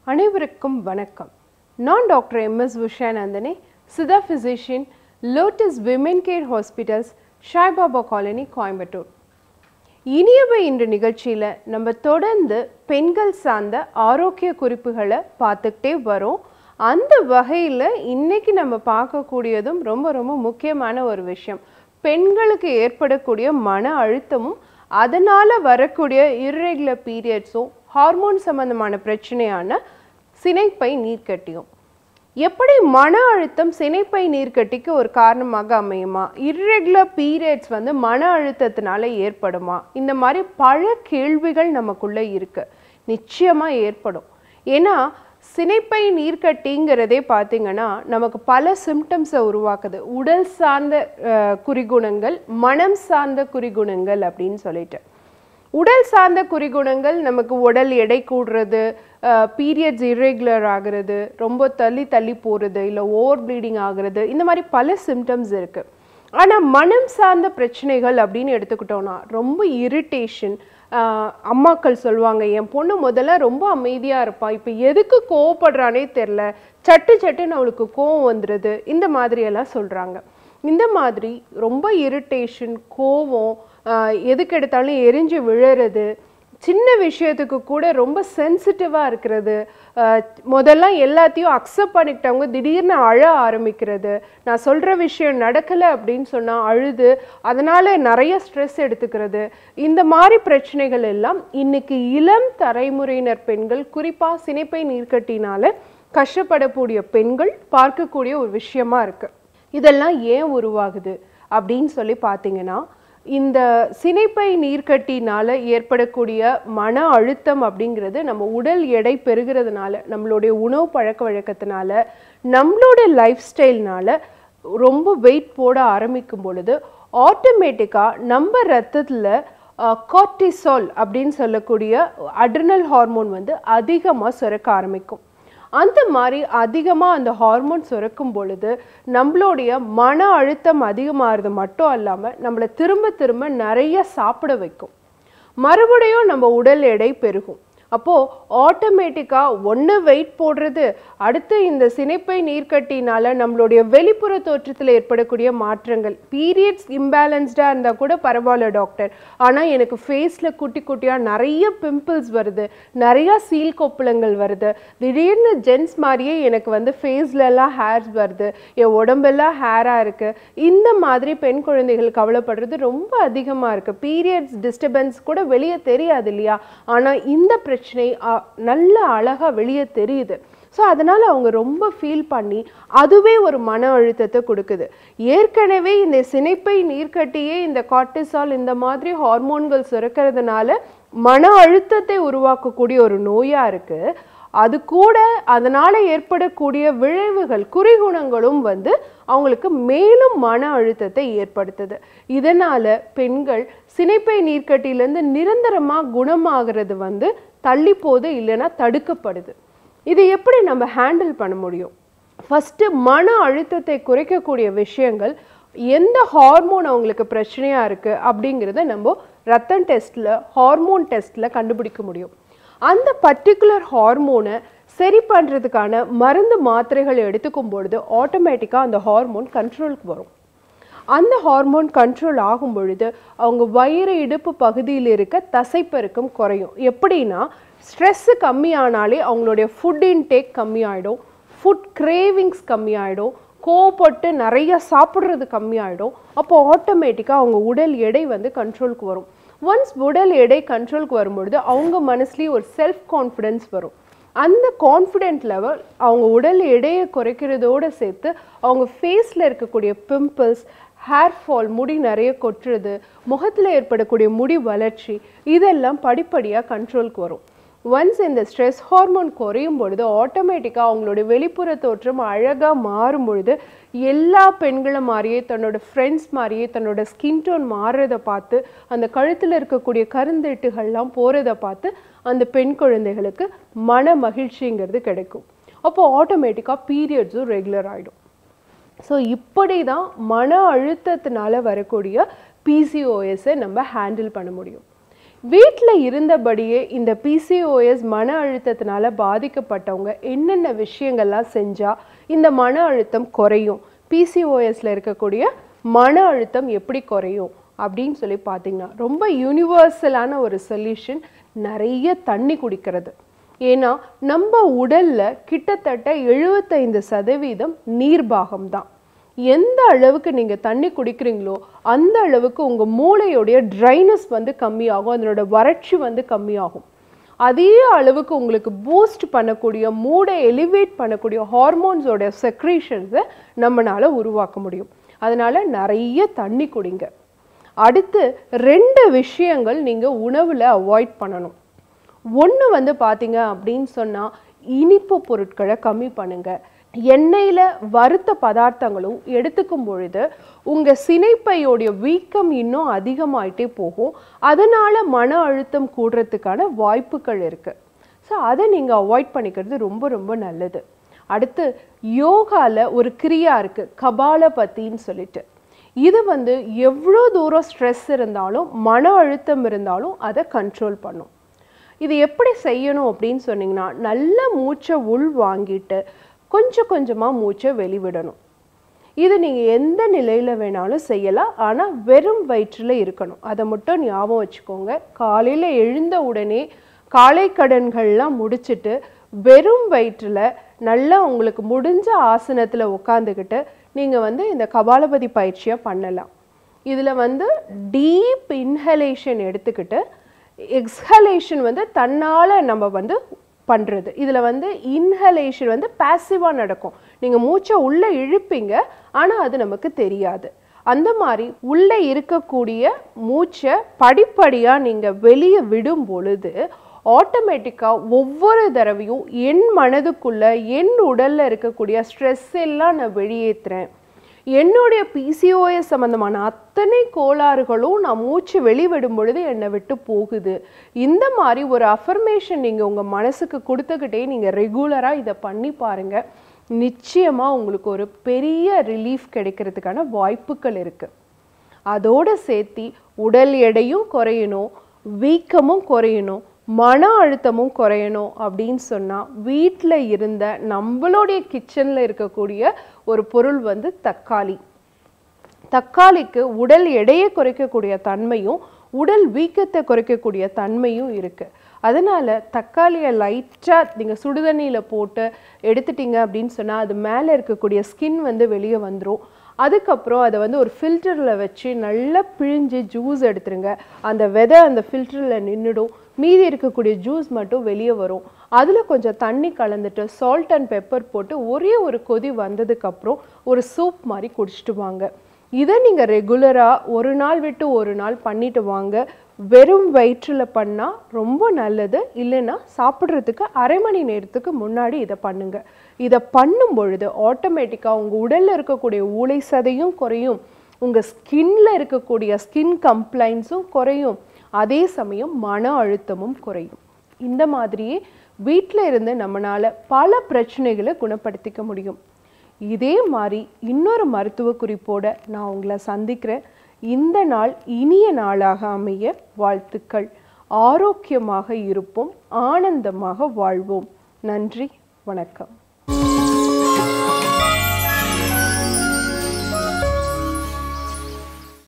அனைவருக்கும் வணக்கம் நான் doctor M S Ushanandhini Siddha physician Lotus women care hospitals Saibaba colony Coimbatore இனியவை இன்று நிகழ்ச்சியில் நம்ம தொடர்ந்து பெண்கள் சார்ந்த ஆரோக்கிய குறிப்புகளை பார்த்துக்கிட்டே வரோம் அந்த வகையில் இன்னைக்கு நம்ம பார்க்கக்கூடியதும் ரொம்ப ரொம்ப முக்கியமான ஒரு விஷயம் பெண்களுக்கு ஏற்படக்கூடிய மன அழுத்தமும் அதனால் வரக்கூடிய இர்ரெகுலர் பீரியட்ஸும் ஹார்மோன் சம்பந்தமான பிரச்சனையான சினைப்பை நீர்க்கட்டியும் எப்படி மன அழுத்தம் சினைப்பை நீர்க்கட்டிக்கு ஒரு காரணமாக அமையுமா இர்ரெகுலர் பீரியட்ஸ் வந்து மன அழுத்தத்தினால ஏற்படுமா இந்த மாதிரி பல கேள்விகள் நமக்குள்ள இருக்கு நிச்சயமா ஏற்படும் ஏன்னா சினைப்பை நீர்க்கட்டிங்கிறதே பார்த்தீங்கன்னா நமக்கு பல சிம்டம்ஸை உருவாக்குது உடல் சார்ந்த அஹ், குறிகுணங்கள் மனம் சார்ந்த குறிகுணங்கள் அப்படின்னு சொல்லிட்டு உடல் சார்ந்த குறிகுணங்கள் நமக்கு உடல் எடை கூடுறது பீரியட்ஸ் இரெகுலர் ஆகிறது ரொம்ப தள்ளி தள்ளி போகிறது இல்லை ஓவர் ப்ளீடிங் ஆகிறது இந்த மாதிரி பல சிம்டம்ஸ் இருக்குது ஆனால் மனம் சார்ந்த பிரச்சனைகள் அப்படின்னு எடுத்துக்கிட்டோம்னா ரொம்ப இரிட்டேஷன் அம்மாக்கள் சொல்லுவாங்க என் பொண்ணு முதல்ல ரொம்ப அமைதியாக இருப்பா இப்போ எதுக்கு கோவப்படுறானே தெரில சட்டு சட்டுன்னு அவளுக்கு கோவம் வந்துடுது இந்த மாதிரியெல்லாம் சொல்கிறாங்க இந்த மாதிரி ரொம்ப இரிட்டேஷன் கோவம் ஆஹ் எதுக்கு எடுத்தாலும் எரிஞ்சு விழறது சின்ன விஷயத்துக்கு கூட ரொம்ப சென்சிட்டிவாக இருக்கிறது ஆஹ் முதல்ல எல்லாத்தையும் அக்செப்ட் பண்ணிக்கிட்டவங்க திடீர்னு அழ ஆரம்பிக்கிறது நான் சொல்கிற விஷயம் நடக்கலை அப்படின்னு சொன்னால் அழுது அதனால் நிறைய ஸ்ட்ரெஸ் எடுத்துக்கிறது இந்த மாதிரி பிரச்சனைகள் எல்லாம் இன்னைக்கு இளம் தலைமுறையினர் பெண்கள் குறிப்பாக சினைப்பை நீர்க்கட்டினால கஷ்டப்படக்கூடிய பெண்கள் பார்க்கக்கூடிய ஒரு விஷயமா இருக்கு இதெல்லாம் ஏன் உருவாகுது அப்படின்னு சொல்லி பார்த்தீங்கன்னா இந்த சினைப்பை நீர்க்கட்டினால ஏற்படக்கூடிய மன அழுத்தம் அப்படிங்கிறது நம்ம உடல் எடை பெருகிறதுனால நம்மளுடைய உணவு பழக்க வழக்கத்தினால நம்மளோட லைஃப் ஸ்டைல்னால ரொம்ப வெயிட் போட ஆரம்பிக்கும் பொழுது ஆட்டோமேட்டிக்காக நம்ம ரத்தத்தில் கார்டிசால் அப்படின்னு சொல்லக்கூடிய அட்ரினல் ஹார்மோன் வந்து அதிகமாக சுரக்க ஆரம்பிக்கும் அந்த மாதிரி அதிகமாக அந்த ஹார்மோன் சுரக்கும் பொழுது நம்மளுடைய மன அழுத்தம் அதிகமாகிறது மட்டும் இல்லாமல் நம்மளை திரும்ப திரும்ப நிறைய சாப்பிட வைக்கும் மறுபடியும் நம்ம உடல் எடை பெருகும் அப்போது ஆட்டோமேட்டிக்காக ஒன்று வெயிட் போடுறது அடுத்து இந்த சினைப்பை நீர்க்கட்டினால நம்மளுடைய வெளிப்புற தோற்றத்தில் ஏற்படக்கூடிய மாற்றங்கள் பீரியட்ஸ் இம்பேலன்ஸ்டாக இருந்தால் கூட பரவாயில்ல டாக்டர் ஆனால் எனக்கு ஃபேஸில் குட்டி குட்டியாக நிறைய பிம்பிள்ஸ் வருது நிறையா சீல் கொப்பளங்கள் வருது திடீர்னு ஜென்ஸ் மாதிரியே எனக்கு வந்து ஃபேஸ்லலாம் ஹேர்ஸ் வருது என் உடம்பெல்லாம் ஹேராக இருக்குது இந்த மாதிரி பெண் குழந்தைகள் கவலைப்படுறது ரொம்ப அதிகமாக இருக்குது பீரியட்ஸ் டிஸ்டர்பன்ஸ் கூட வெளியே தெரியாது இல்லையா ஆனால் இந்த பிரச்சனை அ, நல்ல அழகாக வெளியே தெரியுது ஸோ அதனால் அவங்க ரொம்ப ஃபீல் பண்ணி அதுவே ஒரு மன அழுத்தத்தை கொடுக்குது ஏற்கனவே இந்த சினைப்பை நீர்க்கட்டியே இந்த கார்டிசால் இந்த மாதிரி ஹார்மோன்கள் சுரக்கிறதுனால மன அழுத்தத்தை உருவாக்கக்கூடிய ஒரு நோயாக இருக்குது அது கூட அதனால் ஏற்படக்கூடிய விளைவுகள் குறிகுணங்களும் வந்து அவங்களுக்கு மேலும் மன அழுத்தத்தை ஏற்படுத்துது இதனால் பெண்கள் சினைப்பை நீர்க்கட்டியிலேருந்து நிரந்தரமாக குணமாகிறது வந்து தள்ளி போகுது இல்லைன்னா தடுக்கப்படுது இது எப்படி நம்ம ஹேண்டில் பண்ண முடியும் ஃபஸ்ட்டு மன அழுத்தத்தை குறைக்கக்கூடிய விஷயங்கள் எந்த ஹார்மோன் அவங்களுக்கு பிரச்சனையாக இருக்குது அப்படிங்கிறத நம்ம ரத்தம் டெஸ்ட்டில் ஹார்மோன் டெஸ்ட்டில் கண்டுபிடிக்க முடியும் அந்த பர்டிகுலர் ஹார்மோனை சரி பண்ணுறதுக்கான மருந்து மாத்திரைகள் எடுத்துக்கும் பொழுது ஆட்டோமேட்டிக்காக அந்த ஹார்மோன் கண்ட்ரோலுக்கு வரும் அந்த ஹார்மோன் கண்ட்ரோல் ஆகும் பொழுது அவங்க வயிறு இடுப்பு பகுதியில் இருக்க தசைப்பெருக்கம் குறையும் எப்படின்னா ஸ்ட்ரெஸ்ஸு கம்மியானாலே அவங்களுடைய ஃபுட் இன்டேக் கம்மியாயிடும் ஃபுட் கிரேவிங்ஸ் கம்மியாயிடும் கோவப்பட்டு நிறைய சாப்பிட்றது கம்மியாயிடும் அப்போ ஆட்டோமேட்டிக்காக அவங்க உடல் எடை வந்து கண்ட்ரோலுக்கு வரும் ஒன்ஸ் உடல் எடை கண்ட்ரோலுக்கு வரும்பொழுது அவங்க மனசுலேயே ஒரு செல்ஃப் கான்ஃபிடென்ஸ் வரும் அந்த கான்ஃபிடென்ட் லெவல் அவங்க உடல் எடையை குறைக்கிறதோடு சேர்த்து அவங்க ஃபேஸில் இருக்கக்கூடிய பிம்பிள்ஸ் ஹேர் ஃபால் முடி நிறைய கொட்டுறது முகத்தில் ஏற்படக்கூடிய முடி வளர்ச்சி இதெல்லாம் படிப்படியாக கண்ட்ரோலுக்கு வரும் ஒன்ஸ் இந்த ஸ்ட்ரெஸ் ஹார்மோன் குறையும் பொழுது ஆட்டோமேட்டிக்காக அவங்களுடைய வெளிப்புற தோற்றம் அழகாக மாறும் பொழுது எல்லா பெண்களை மாதிரியே தன்னோட ஃப்ரெண்ட்ஸ் மாதிரியே தன்னோட ஸ்கின் டோன் மாறுறதை பார்த்து அந்த கழுத்தில் இருக்கக்கூடிய கருந்தெட்டுகள்லாம் போகிறத பார்த்து அந்த பெண் குழந்தைகளுக்கு மன மகிழ்ச்சிங்கிறது கிடைக்கும் அப்போ ஆட்டோமேட்டிக்காக பீரியட்ஸும் ரெகுலர் ஆகிடும் ஸோ இப்படி தான் மன அழுத்தத்தினால வரக்கூடிய பிசிஓஎஸை நம்ம ஹேண்டில் பண்ண முடியும் வீட்டில் இருந்தபடியே இந்த பிசிஓஎஸ் மன அழுத்தத்தினால பாதிக்கப்பட்டவங்க என்னென்ன விஷயங்கள்லாம் செஞ்சால் இந்த மன அழுத்தம் குறையும் பிசிஓஎஸ்ல இருக்கக்கூடிய மன அழுத்தம் எப்படி குறையும் அப்படின்னு சொல்லி பார்த்தீங்கன்னா ரொம்ப யூனிவர்சலான ஒரு சொல்யூஷன் நிறைய தண்ணி குடிக்கிறது ஏன்னா நம்ம உடல்ல கிட்டத்தட்ட எழுபத்தைந்து சதவீதம் நீர்பாகம் தான் எந்த அளவுக்கு நீங்க தண்ணி குடிக்கிறீங்களோ அந்த அளவுக்கு உங்க மூளையோடைய ட்ரைனஸ் வந்து கம்மியாகும் அதனோட வறட்சி வந்து கம்மியாகும் அதே அளவுக்கு உங்களுக்கு பூஸ்ட் பண்ணக்கூடிய மூடை எலிவேட் பண்ணக்கூடிய ஹார்மோன்ஸோட செக்ரீஷன்ஸை நம்மளால உருவாக்க முடியும் அதனால நிறைய தண்ணி குடிங்க அடுத்து ரெண்டு விஷயங்கள் நீங்க உணவுல அவாய்ட் பண்ணணும் ஒன்று வந்து பார்த்தீங்க அப்படின்னு சொன்னால் இனிப்பு பொருட்களை கம்மி பண்ணுங்க எண்ணெயில் வறுத்த பதார்த்தங்களும் எடுத்துக்கும் பொழுது உங்கள் சினைப்பையோடைய வீக்கம் இன்னும் அதிகமாயிட்டே போகும் அதனால் மன அழுத்தம் கூடுறதுக்கான வாய்ப்புகள் இருக்குது ஸோ அதை நீங்கள் அவாய்ட் பண்ணிக்கிறது ரொம்ப ரொம்ப நல்லது அடுத்து யோகாவில் ஒரு கிரியா இருக்குது கபாலபத்தின்னு சொல்லிட்டு இது வந்து எவ்வளோ தூரம் ஸ்ட்ரெஸ் இருந்தாலும் மன அழுத்தம் இருந்தாலும் அதை கண்ட்ரோல் பண்ணும் இது எப்படி செய்யணும் அப்படின்னு சொன்னீங்கன்னா நல்ல மூச்சை உள் வாங்கிட்டு கொஞ்சம் கொஞ்சமாக மூச்சை வெளிவிடணும் இது நீங்கள் எந்த நிலையில் வேணாலும் செய்யலாம் ஆனால் வெறும் வயிற்றில் இருக்கணும் அதை மட்டும் ஞாபகம் வச்சுக்கோங்க காலையில் எழுந்த உடனே காலை கடன்கள்லாம் முடிச்சிட்டு வெறும் வயிற்றில் நல்லா உங்களுக்கு முடிஞ்ச ஆசனத்தில் உட்காந்துக்கிட்டு நீங்கள் வந்து இந்த கபாலபதி பயிற்சியை பண்ணலாம் இதில் வந்து டீப் இன்ஹலேஷன் எடுத்துக்கிட்டு எக்ஸ்ஹலேஷன் வந்து தன்னால் நம்ம வந்து பண்ணுறது இதில் வந்து இன்ஹலேஷன் வந்து பேசிவாக நடக்கும் நீங்கள் மூச்சை உள்ளே இழுப்பீங்க ஆனால் அது நமக்கு தெரியாது அந்த மாதிரி உள்ளே இருக்கக்கூடிய மூச்சை படிப்படியாக நீங்கள் வெளியே விடும் பொழுது ஆட்டோமேட்டிக்காக ஒவ்வொரு தடவையும் என் மனதுக்குள்ள என் உடலில் இருக்கக்கூடிய ஸ்ட்ரெஸ் எல்லாம் நான் வெளியேற்றுறேன் என்னுடைய பிசிஓஎஸ் சம்மந்தமான அத்தனை கோளாறுகளும் நான் மூச்சு வெளிவிடும் பொழுது என்னை விட்டு போகுது இந்த மாதிரி ஒரு அஃபர்மேஷன் நீங்கள் உங்கள் மனசுக்கு கொடுத்துக்கிட்டே நீங்கள் ரெகுலராக இதை பண்ணி பாருங்கள் நிச்சயமாக உங்களுக்கு ஒரு பெரிய ரிலீஃப் கிடைக்கிறதுக்கான வாய்ப்புகள் இருக்குது அதோடு சேர்த்தி உடல் எடையும் குறையணும் வீக்கமும் குறையணும் மன அழுத்தமும் குறையணும் அப்படின்னு சொன்னால் வீட்டில் இருந்த நம்மளுடைய கிச்சனில் இருக்கக்கூடிய ஒரு பொருள் வந்து தக்காளி தக்காளிக்கு உடல் எடையை குறைக்கக்கூடிய தன்மையும் உடல் வீக்கத்தை குறைக்கக்கூடிய தன்மையும் இருக்குது அதனால் தக்காளியை லைட்டாக நீங்கள் சுடுதண்ணியில் போட்டு எடுத்துட்டீங்க அப்படின்னு சொன்னால் அது மேலே இருக்கக்கூடிய ஸ்கின் வந்து வெளியே வந்துடும் அதுக்கப்புறம் அதை வந்து ஒரு ஃபில்டரில் வச்சு நல்லா பிழிஞ்சு ஜூஸ் எடுத்துருங்க அந்த விதை அந்த ஃபில்டரில் நின்றுடும் மீதி இருக்கக்கூடிய ஜூஸ் மட்டும் வெளியே வரும் அதில் கொஞ்சம் தண்ணி கலந்துட்டு சால்ட் அண்ட் பெப்பர் போட்டு ஒரே ஒரு கொதி வந்ததுக்கப்புறம் ஒரு சூப் மாதிரி குடிச்சிட்டு வாங்க இதை நீங்கள் ரெகுலராக ஒரு நாள் விட்டு ஒரு நாள் பண்ணிட்டு வாங்க வெறும் வயிற்றில் பண்ணால் ரொம்ப நல்லது இல்லைன்னா சாப்பிட்றதுக்கு அரை மணி நேரத்துக்கு முன்னாடி இதை பண்ணுங்க இதை பண்ணும் பொழுது ஆட்டோமேட்டிக்காக உங்கள் உடலில் இருக்கக்கூடிய ஊளை சதையும் குறையும் உங்கள் ஸ்கின்ல இருக்கக்கூடிய ஸ்கின் கம்ப்ளைண்ட்ஸும் குறையும் அதே சமயம் மன அழுத்தமும் குறையும் இந்த மாதிரியே வீட்டில் இருந்து நம்மளால பல பிரச்சனைகளை குணப்படுத்திக்க முடியும் இதே மாதிரி இன்னொரு மருத்துவ குறிப்போட நான் உங்களை சந்திக்கிறேன் இந்த நாள் இனிய நாளாக அமைய வாழ்த்துக்கள் ஆரோக்கியமாக இருப்போம் ஆனந்தமாக வாழ்வோம் நன்றி வணக்கம்